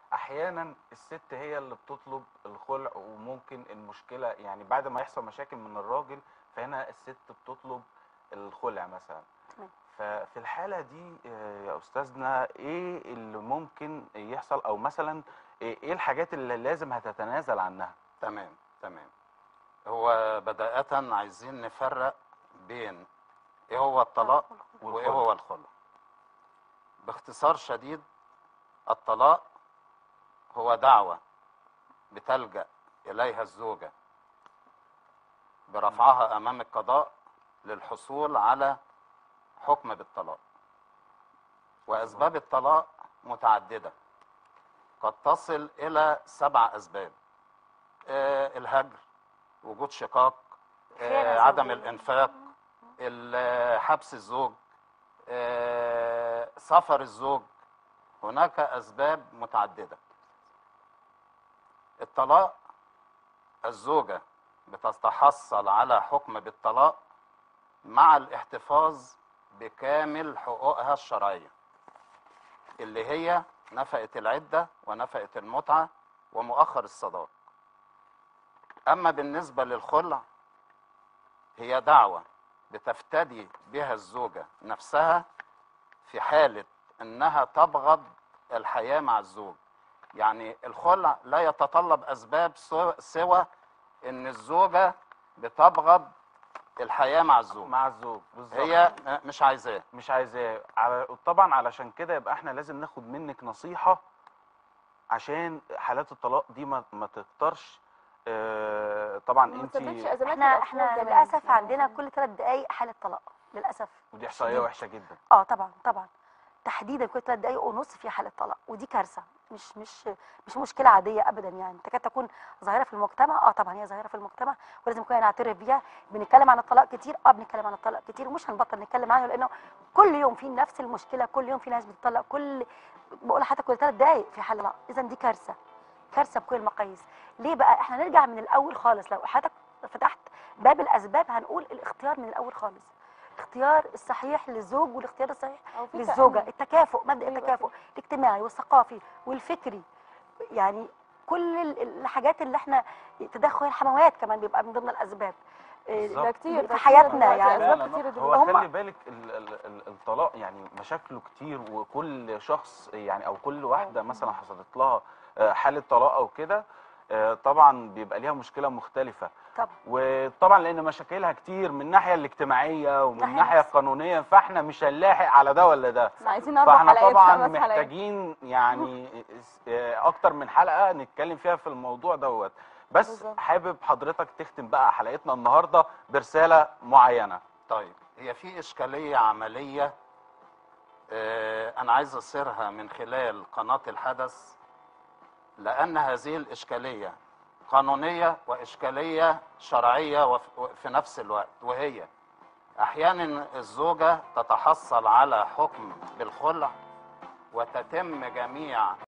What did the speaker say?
احيانا الست هي اللي بتطلب الخلع وممكن المشكله يعني بعد ما يحصل مشاكل من الراجل فهنا الست بتطلب الخلع مثلا تمام. ففي الحاله دي آه، يا استاذنا ايه اللي ممكن يحصل او مثلا ايه إيه الحاجات اللي لازم هتتنازل عنها تمام تمام هو بدايه عايزين نفرق بين ايه هو الطلاق وايه والخلع. هو الخلع باختصار شديد الطلاق هو دعوة بتلجأ إليها الزوجة برفعها أمام القضاء للحصول على حكم بالطلاق وأسباب الطلاق متعددة قد تصل إلى سبع أسباب آه، الهجر وجود شقاق آه، خيانة عدم زوجية. الإنفاق ال- حبس الزوج آه، سفر الزوج هناك أسباب متعددة الطلاق الزوجة بتتحصل على حكم بالطلاق مع الاحتفاظ بكامل حقوقها الشرعية اللي هي نفقة العدة ونفقة المتعة ومؤخر الصداق أما بالنسبة للخلع هي دعوة بتفتدي بها الزوجة نفسها في حالة أنها تبغض الحياة مع الزوج يعني الخلع لا يتطلب أسباب سو- سوى أن الزوجة بتبغض الحياة مع الزوج مع الزوج بالظبط هي مش عايزاه مش عايزاه على طبعا علشان كده يبقى احنا لازم ناخد منك نصيحة عشان حالات الطلاق دي ما ما تكترش آه، طبعا ما انت تسببش ازمات احنا للأطفال احنا كمان. للاسف يعني عندنا عشان- كل ثلاث دقائق حاله طلاق للاسف ودي احصائيه شديد. وحشه جدا اه طبعا طبعا تحديدا كل ثلاث دقائق ونص في حاله طلاق ودي كارثه مش مش مش مشكله عاديه ابدا يعني تكاد تكون ظاهره في المجتمع اه طبعا هي ظاهره في المجتمع ولازم كلنا نعترف بيها بنتكلم عن الطلاق كتير اه بنتكلم عن الطلاق كتير ومش هنبطل نتكلم عنه لانه كل يوم في نفس المشكله كل يوم في ناس بتطلق كل بقول حتى كل ثلاث دقائق في حاله اذا دي كارثه كارثه بكل المقاييس ليه بقى احنا نرجع من الاول خالص لو حضرتك فتحت باب الاسباب هنقول الاختيار من الاول خالص الاختيار الصحيح للزوج والاختيار الصحيح أو في للزوجه تأمل. التكافؤ مبدا أيوة التكافؤ الاجتماعي والثقافي والفكري يعني كل ال- الحاجات اللي احنا تدخل الحموات كمان بيبقى من ضمن الاسباب إيه، بالظبط. ده كتير في ده حياتنا كتير دلوقتي، يعني. أسباب فعلاً. كتير هو دلوقتي. هم- خلي بالك ال ال ال الطلاق يعني مشاكله كتير وكل شخص يعني او كل واحده مثلا حصلت لها آه، حاله طلاق او كده آه، طبعا بيبقى ليها مشكله مختلفه طبعا وطبعا لان مشاكلها كتير من الناحيه الاجتماعيه ومن ناحية الناحيه نفسية. القانونيه فاحنا مش هنلاحق على ده ولا ده احنا عايزين نعرف فاحنا حلقات طبعا خمس حلقات محتاجين يعني آه، اكتر من حلقه نتكلم فيها في الموضوع دوت بس بالظبط. حابب حضرتك تختم بقى حلقتنا النهارده برساله معينه طيب هي في إشكالية عملية آه، أنا عايز أصيرها من خلال قناة الحدث لأن هذه الإشكالية قانونية وإشكالية شرعية وف- في نفس الوقت وهي أحيانا الزوجة تتحصل على حكم بالخلع وتتم جميع